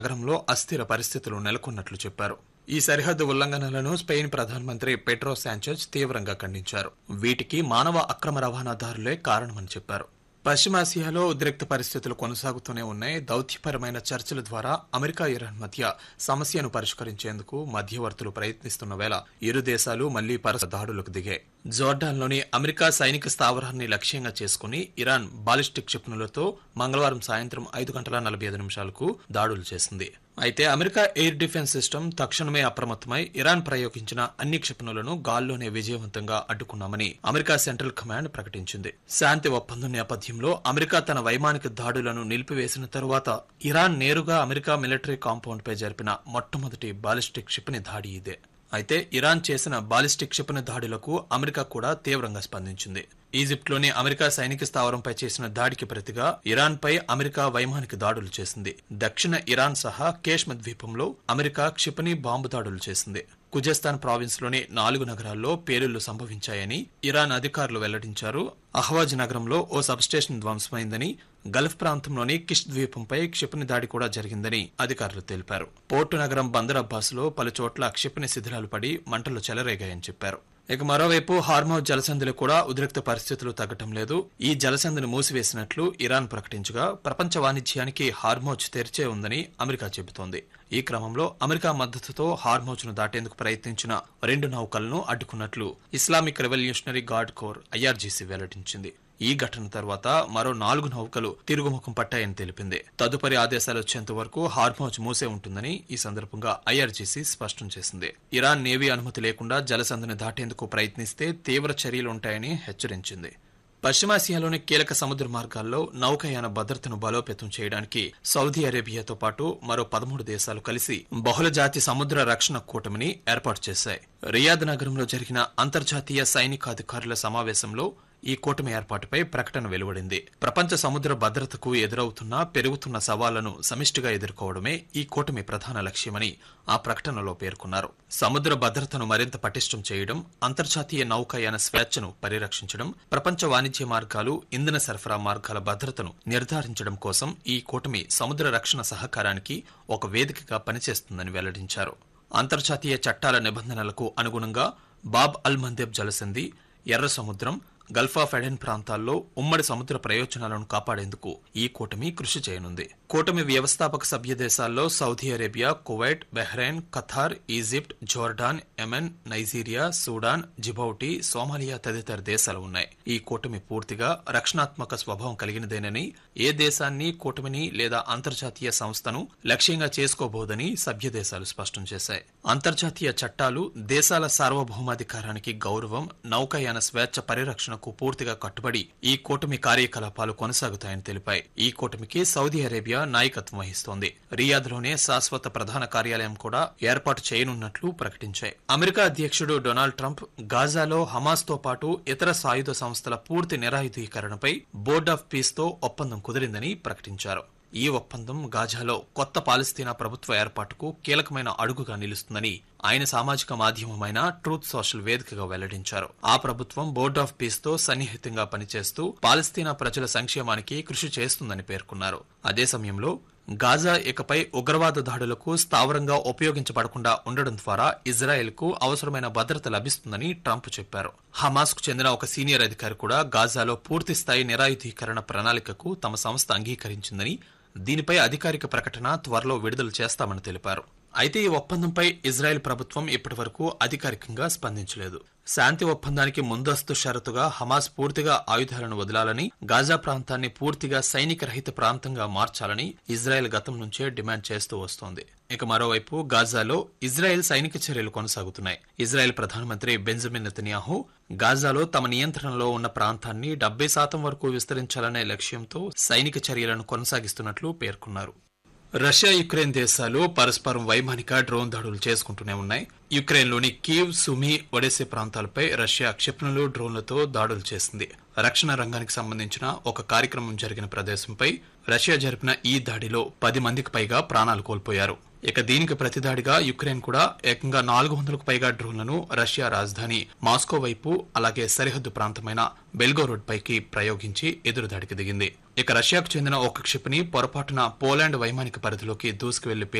నగరంలో అస్థిర పరిస్థితులు నెలకొన్నట్లు చెప్పారు ఈ సరిహద్దు ఉల్లంఘనలను స్పెయిన్ ప్రధానమంత్రి పెట్రో శాంచెజ్ తీవ్రంగా ఖండించారు వీటికి మానవ అక్రమ రవాణాదారులే కారణమని చెప్పారు పశ్చిమాసియాలో ఉద్రిక్త పరిస్థితులు కొనసాగుతూనే ఉన్నాయి దౌత్యపరమైన చర్చల ద్వారా అమెరికా ఇరాన్ మధ్య సమస్యను పరిష్కరించేందుకు మధ్యవర్తులు ప్రయత్నిస్తున్న వేళ ఇరు దేశాలు మళ్లీ పరస్పర దాడులకు దిగాయి జోర్డాన్లోని అమెరికా సైనిక స్థావరాన్ని లక్ష్యంగా చేసుకుని ఇరాన్ బాలిస్టిక్ క్షిపణులతో మంగళవారం సాయంత్రం ఐదు గంటల నలభై ఐదు నిమిషాలకు దాడులు చేసింది అయితే అమెరికా ఎయిర్ డిఫెన్స్ సిస్టమ్ తక్షణమే అప్రమత్తమై ఇరాన్ ప్రయోగించిన అన్ని క్షిపణులను గాల్లోనే విజయవంతంగా అడ్డుకున్నామని అమెరికా సెంట్రల్ కమాండ్ ప్రకటించింది శాంతి ఒప్పందం నేపథ్యంలో అమెరికా తన వైమానిక దాడులను నిలిపివేసిన తరువాత ఇరాన్ నేరుగా అమెరికా మిలిటరీ కాంపౌండ్ పై జరిపిన మొట్టమొదటి బాలిస్టిక్ క్షిపణి దాడి ఇదే అయితే ఇరాన్ చేసిన బాలిస్టిక్ క్షిపణి దాడులకు అమెరికా కూడా తీవ్రంగా స్పందించింది ఈజిప్ట్లోని అమెరికా సైనిక స్థావరంపై చేసిన దాడికి ప్రతిగా ఇరాన్ పై అమెరికా వైమానిక దాడులు చేసింది దక్షిణ ఇరాన్ సహా కేష్మ ద్వీపంలో అమెరికా క్షిపణి బాంబు దాడులు చేసింది కుజస్థాన్ ప్రావిన్స్ లోని నాలుగు నగరాల్లో పేలుళ్లు సంభవించాయని ఇరాన్ అధికారులు వెల్లడించారు అహ్వాజ్ నగరంలో ఓ సబ్స్టేషన్ ధ్వంసమైందని గల్ఫ్ ప్రాంతంలోని కిష్ ద్వీపంపై క్షిపణి దాడి కూడా జరిగిందని అధికారులు తెలిపారు పోర్టు నగరం బందర్ అబ్బాస్ లో పలు చోట్ల క్షిపణి శిథిలాలు పడి మంటలు చెలరేగాయని చెప్పారు ఇక మరోవైపు హార్మోజ్ జలసంధిలో కూడా ఉద్రిక్త పరిస్థితులు తగ్గటం లేదు ఈ జలసంధిని మూసివేసినట్లు ఇరాన్ ప్రకటించగా ప్రపంచ వాణిజ్యానికి హార్మోజ్ తెరిచే ఉందని అమెరికా చెబుతోంది ఈ క్రమంలో అమెరికా మద్దతుతో హార్మోజ్ ను దాటేందుకు ప్రయత్నించిన రెండు నౌకలను అడ్డుకున్నట్లు Islamic revolutionary guard corps IRGC వెల్లడించింది ఈ ఘటన తర్వాత మరో నాలుగు నౌకలు తిరుగుముఖం పట్టాయని తెలిపింది తదుపరి ఆదేశాలు వచ్చేంత వరకు హార్మోజ్ మూసే ఉంటుందని ఈ సందర్భంగా ఐఆర్జీసీ స్పష్టం చేసింది ఇరాన్ నేవీ అనుమతి లేకుండా జలసంధిని దాటేందుకు ప్రయత్నిస్తే తీవ్ర చర్యలుంటాయని హెచ్చరించింది పశ్చిమాసియాలోని కీలక సముద్ర మార్గాల్లో నౌకాయాన భద్రతను బలోపేతం చేయడానికి సౌదీ అరేబియాతో పాటు మరో పదమూడు దేశాలు కలిసి బహుళజాతి సముద్ర రక్షణ కూటమిని ఏర్పాటు చేశాయి రియాద్ నగరంలో జరిగిన అంతర్జాతీయ సైనికాధికారుల సమావేశంలో ఈ కూటమి ఏర్పాటుపై ప్రకటన వెలువడింది ప్రపంచ సముద్ర భద్రతకు ఎదురవుతున్న పెరుగుతున్న సవాళ్లను సమిష్టిగా ఎదుర్కోవడమే ఈ కూటమి ప్రధాన లక్ష్యమని ఆ ప్రకటనలో పేర్కొన్నారు సముద్ర భద్రతను మరింత పటిష్టం చేయడం అంతర్జాతీయ నౌకాయాన స్వేచ్ఛను పరిరక్షించడం ప్రపంచ వాణిజ్య మార్గాలు ఇంధన సరఫరా మార్గాల భద్రతను నిర్ధారించడం కోసం ఈ కూటమి సముద్ర రక్షణ సహకారానికి ఒక వేదికగా పనిచేస్తుందని వెల్లడించారు అంతర్జాతీయ చట్టాల నిబంధనలకు అనుగుణంగా బాబ్ అల్ మందేబ్ జలసంధి ఎర్ర సముద్రం గల్ఫ్ ఆఫ్ ఎడెన్ ప్రాంతాల్లో ఉమ్మడి సముద్ర ప్రయోజనాలను కాపాడేందుకు ఈ కూటమి కృషి చేయనుంది కూటమి వ్యవస్థాపక సభ్య దేశాల్లో Saudi Arabia Kuwait Bahrain Qatar Egypt Jordan Yemen Nigeria Sudan Djibouti Somalia తదితర దేశాలు ఉన్నాయి ఈ కూటమి పూర్తిగా రక్షణాత్మక స్వభావం కలిగినదేనని ఏ దేశాన్ని కూటమిని లేదా అంతర్జాతీయ సంస్థను లక్ష్యంగా చేసుకోబోదని సభ్య దేశాలు స్పష్టం చేశాయి అంతర్జాతీయ చట్టాలు దేశాల సార్వభౌమాధికారానికి గౌరవం నౌకాయాన స్వేచ్ఛ పరిరక్షణకు పూర్తిగా కట్టుబడి ఈ కూటమి కార్యకలాపాలు కొనసాగుతాయని తెలిపాయి ఈ కూటమికి సౌదీ అరేబియా నాయకత్వం వహిస్తోంది రియాద్ లోనే శాశ్వత ప్రధాన కార్యాలయం కూడా ఏర్పాటు చేయనున్నట్లు ప్రకటించాయి అమెరికా అధ్యక్షుడు డొనాల్డ్ ట్రంప్ గాజాలో హమాస్ తో పాటు ఇతర సాయుధ సంస్థల పూర్తి నిరాయుధీకరణపై బోర్డ్ ఆఫ్ పీస్ తో ఒప్పందం కుదిరిందని ప్రకటించారు ఈ ఒప్పందం గాజాలో కొత్త పాలస్తీనా ప్రభుత్వ ఏర్పాటుకు కీలకమైన అడుగుగా నిలుస్తుందని ఆయన సామాజిక మాధ్యమమైన ట్రూత్ సోషల్ వేదికగా వెల్లడించారు ఆ ప్రభుత్వం బోర్డ్ ఆఫ్ పీస్ తో సన్నిహితంగా పనిచేస్తూ పాలస్తీనా ప్రజల సంక్షేమానికి కృషి చేస్తుందని పేర్కొన్నారు అదే సమయంలో గాజా ఇకపై ఉగ్రవాద దాడులకు స్థావరంగా ఉపయోగించబడకుండా ఉండడం ద్వారా ఇజ్రాయెల్ కు అవసరమైన భద్రత లభిస్తుందని ట్రంప్ చెప్పారు హమాస్ కు చెందిన ఒక సీనియర్ అధికారి కూడా గాజాలో పూర్తి స్థాయి నిరాయుధీకరణ ప్రణాళికకు తమ సంస్థ అంగీకరించిందని దీనిపై అధికారిక ప్రకటన త్వరలో విడుదల చేస్తామని తెలిపారు అయితే ఈ ఒప్పందంపై ఇజ్రాయెల్ ప్రభుత్వం ఇప్పటివరకు అధికారికంగా స్పందించలేదు శాంతి ఒప్పందానికి ముందస్తు షరతుగా హమాస్ పూర్తిగా ఆయుధాలను వదలాలని గాజా ప్రాంతాన్ని పూర్తిగా సైనిక రహిత ప్రాంతంగా మార్చాలని ఇజ్రాయెల్ గతం నుంచే డిమాండ్ చేస్తూ వస్తోంది ఇక మరోవైపు గాజాలో ఇజ్రాయెల్ సైనిక చర్యలు కొనసాగుతున్నాయి ఇజ్రాయెల్ ప్రధానమంత్రి బెంజమిన్ నెతన్యాహు గాజాలో తమ నియంత్రణలో ఉన్న ప్రాంతాన్ని డెబ్బై శాతం వరకు విస్తరించాలనే లక్ష్యంతో సైనిక చర్యలను కొనసాగిస్తున్నట్లు పేర్కొన్నారు రష్యా యుక్రెయిన్ దేశాలు పరస్పరం వైమానిక డ్రోన్ దాడులు చేసుకుంటూనే ఉన్నాయి యుక్రెయిన్లోని కీవ్ సుమి ఒడెసే ప్రాంతాలపై రష్యా క్షిపణులు డ్రోన్లతో దాడులు చేసింది రక్షణ రంగానికి సంబంధించిన ఒక కార్యక్రమం జరిగిన ప్రదేశంపై రష్యా జరిపిన ఈ దాడిలో పది మందికి పైగా ప్రాణాలు కోల్పోయారు ఇక దీనికి ప్రతిదాడిగా యుక్రెయిన్ కూడా ఏకంగా నాలుగు వందలకు పైగా డ్రోన్లను రష్యా రాజధాని మాస్కో వైపు అలాగే సరిహద్దు ప్రాంతమైన బెల్గోరోడ్ పైకి ప్రయోగించి ఎదురుదాడికి దిగింది ఇక రష్యాకు చెందిన ఒక క్షిపణి పొరపాటున పోలాండ్ వైమానిక పరిధిలోకి దూసుకువెళ్లి